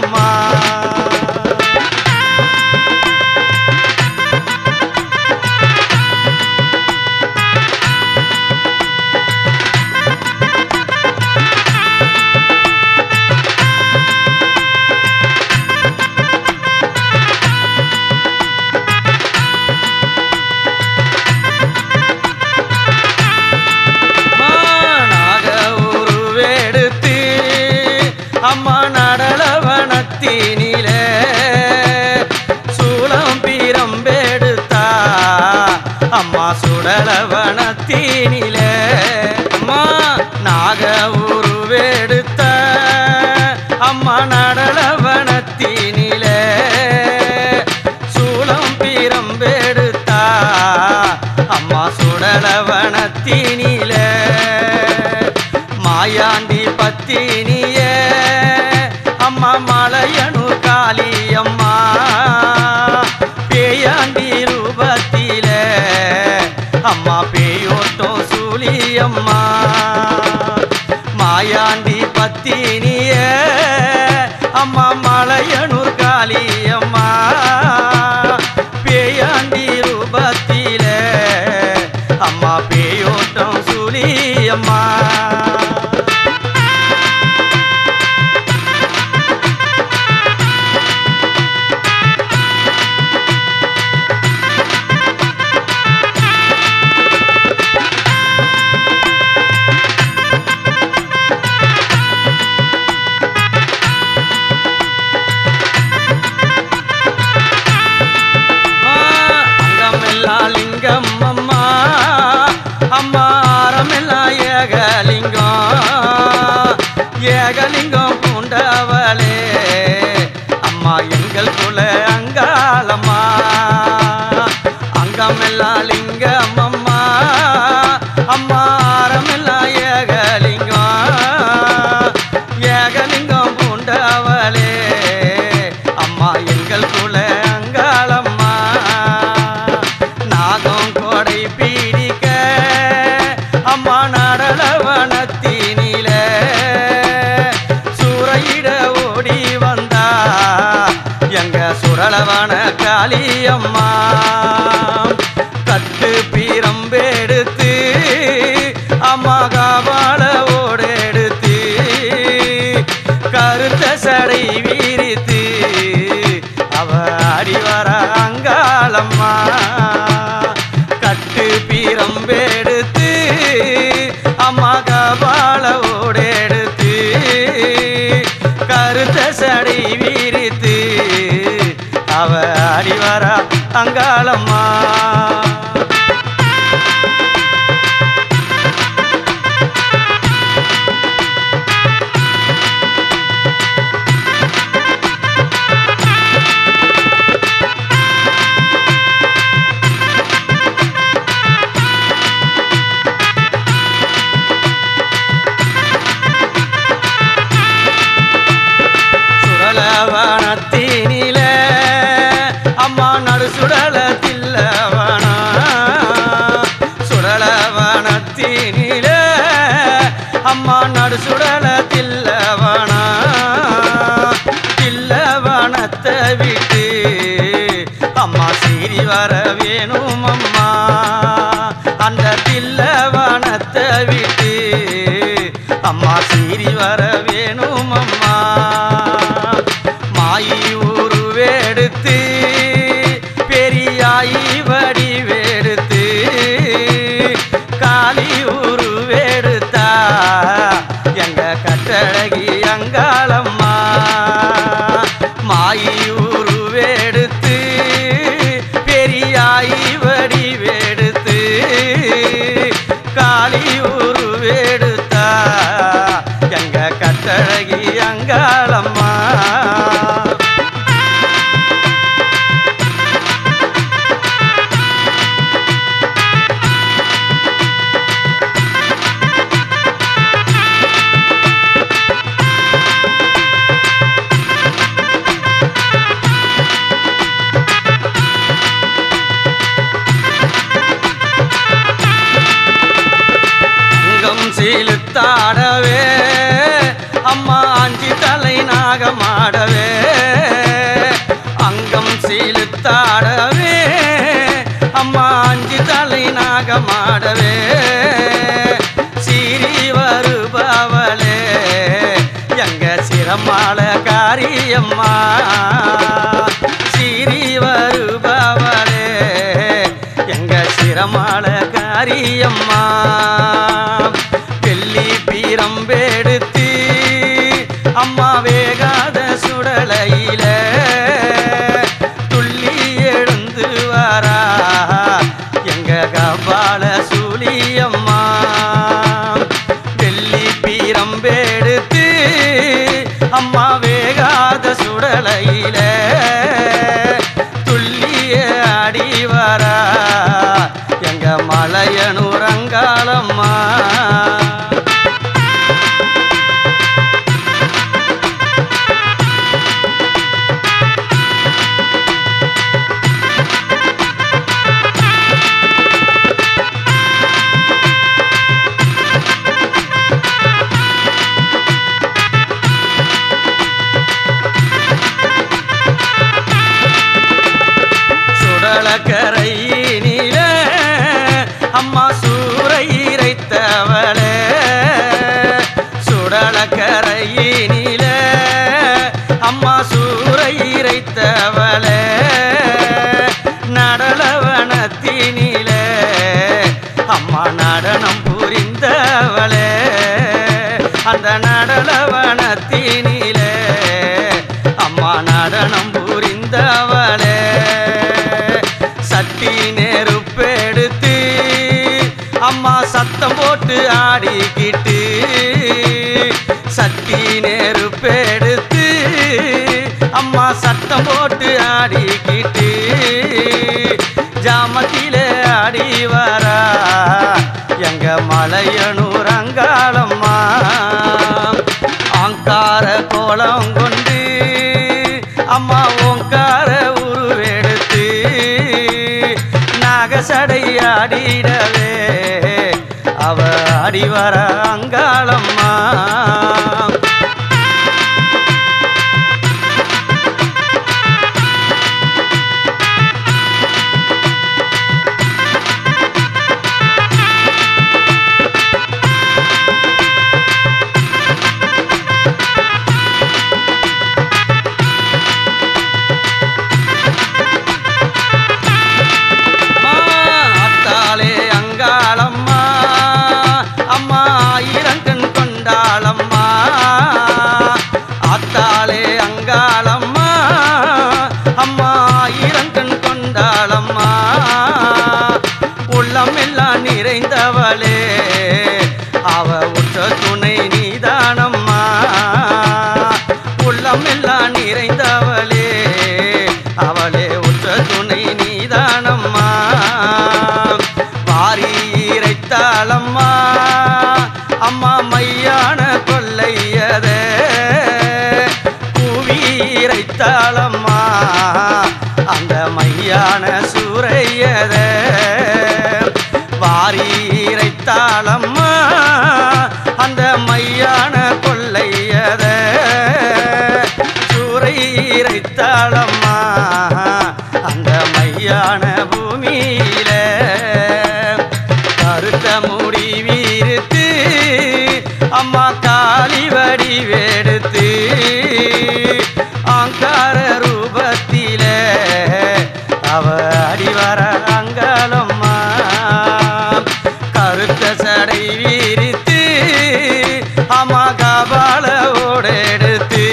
அங்காளம்மா நாக உருவெடுத்து அம்மா நடலவனத்தினிலே சூளம் பீரம்பெடுத்தா அம்மா சுடலவனத்தினிலே அம்மா நாக உருவெடுத்த அம்மா நடலவனத்தினிலே சூளம் பீரம்பெடுத்தா அம்மா சுடலவனத்தினிலே மாயாண்டி பத்தினியே அம்மா மலையனு காளியம்மா பேயாண்டி ரூபத்திலே அம்மா பேயோட்டம் சூழியம்மா மாயாண்டி பத்தினியே அம்மா மலையனூர் காளியம்மா பேயாண்டி ரூபத்திலே அம்மா பேயோட்டம் சூழியம்மா அங்கமெல்லாம் லிங்கம் அம்மா அம்மா ஆரமெல்லாம் ஏகலிங்கம் ஏகலிங்கம் பூண்டவளே அம்மா எங்கள் குல அங்காளம்மா அங்கமெல்லாம் லிங்கம் அம்மா அம்மா ஆரமெல்லாம் ஏகலிங்கம் ஏகலிங்கம் பூண்டவளே அம்மா எங்கள் குல அங்காளம்மா நாகம் கொடை பீடிக்க அம்மா நடலவனத்தினில சூறையிட ஓடி வந்தா எங்க சுரளவன காளியம்மா கட்டு பீரம்பெடுத்து அம்மா காவால ஓடெடுத்து கருத்த சடை வீரித்து அவ அடி வர அங்காளம்மா கட்டு பீரம்பெடுத்து அம்மா கபால ஓடெடுத்து கருத்த சடை வீரித்து அவ அடி வர அங்காளம்மா சுடலவனத்தினில அம்மா நடு சுடலத்தில்லவனா சுடலவனத்தினில அம்மா நடு சுடலத்தில்லவனா தில்லவனத்தை விட்டு அம்மா சீறி வர வேணும் அம்மா அந்த தில்லவனத்தை விட்டு அம்மா சீறி வர வேணும் அம்மா மாயி உருவெடுத்து பெரியாயி வடிவெடுத்து காளி உருவெடுத்தா எங்க கட்டழகி அங்காளம்மா மாயி உருவெடுத்து பெரியாயி வடிவெடுத்து காளி உருவெடுத்தா எங்க கட்டழகி அங்காளம்மா அங்கம் சீலுத்தாடவே அம்மா அஞ்சி தலை நாகமாடவே ஆடவே சீறி வருபவளே எங்க சிரமால காரியம்மா சீறி வருபவளே எங்க சிரமால காரியம்மா வெள்ளி பீரம்பெடுத்து அம்மா வேகாத சுடலையில துள்ளி எழுந்து வரா எங்க கபால சூலியம்மா வெள்ளி பீரம்பெடுத்து அம்மா வேகாத சுடலையில துள்ளிய அடி வரா எங்க மலையனூரங்காலம்மா சுடலக்கரையினில அம்மா சூறை இறைத்தவளே சுடலக்கரையினில அம்மா சூறை இறைத்தவளே நடலவனத்தினிலே அம்மா நடனம் புரிந்தவளே அந்த நடலவனத்தினிலே அம்மா நடனம் புரிந்தவளே சட்டி நெருப்பெடுத்து அம்மா சத்தம் போட்டு ஆடிக்கிட்டு சட்டி நெருப்பெடுத்து அம்மா சத்தம் போட்டு ஆடிக்கிட்டு ஜாமத்திலே ஆடி வரா எங்க மலையனூர் அங்காளம்மா ஆங்கார கோலம் கொண்டு அம்மா ஓங்கார உருவெடுத்து நாகசடை ஆடிடவே அவ ஆடி வர அங்காளம்மா அம்மா, அத்தாளே அங்காளம்மா அம்மா ஆயிரங்கண் கொண்டாளம்மா அத்தாளே அங்காளம்மா அம்மா ஆயிரங்கண் கொண்டாளம்மா உள்ளம் எல்லாம் நிறைந்தவளே அவ உற்ற துணை நீதானம்மா உள்ளம் எல்லாம் நிறைந்தவளே அவளே உற்ற துணை நீதானம்மா வாரி இறைத்தாளம்மா அம்மா மையான கொள்ளையதே கூவி இறைத்தாளம்மா அந்த மையான சூறையதே வாரி இறைத்தாளம்மா அந்த மையான கொள்ளையதே சூறை இறைத்தாளம்மா அந்த மையான பூமியில கருத்த முடி வீர்த்து அம்மா காளி வடிவெடுத்து ஆங்கார ரூபத்தில அவ அடிவர அங்காளம்மா கருத்த சடை வீரித்து அம்மா கபால ஓடெடுத்து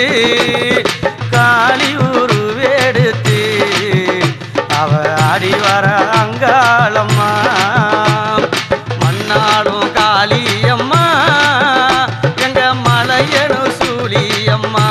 காளி உருவெடுத்து அவ ஆடி வர அங்காளம்மா மண்ணாடும் காளியம்மா எங்க மலையனு சூலியம்மா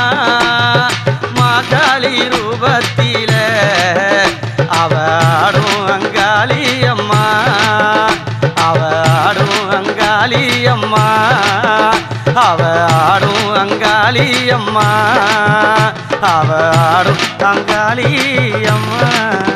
மாகாளி ரூபத்தில அவ ஆடும் அங்காளியம்மா அவ ஆடும் அங்காளியம்மா அவ ஆடும் அங்காளியம்மா அவ ஆடும் அங்காளியம்மா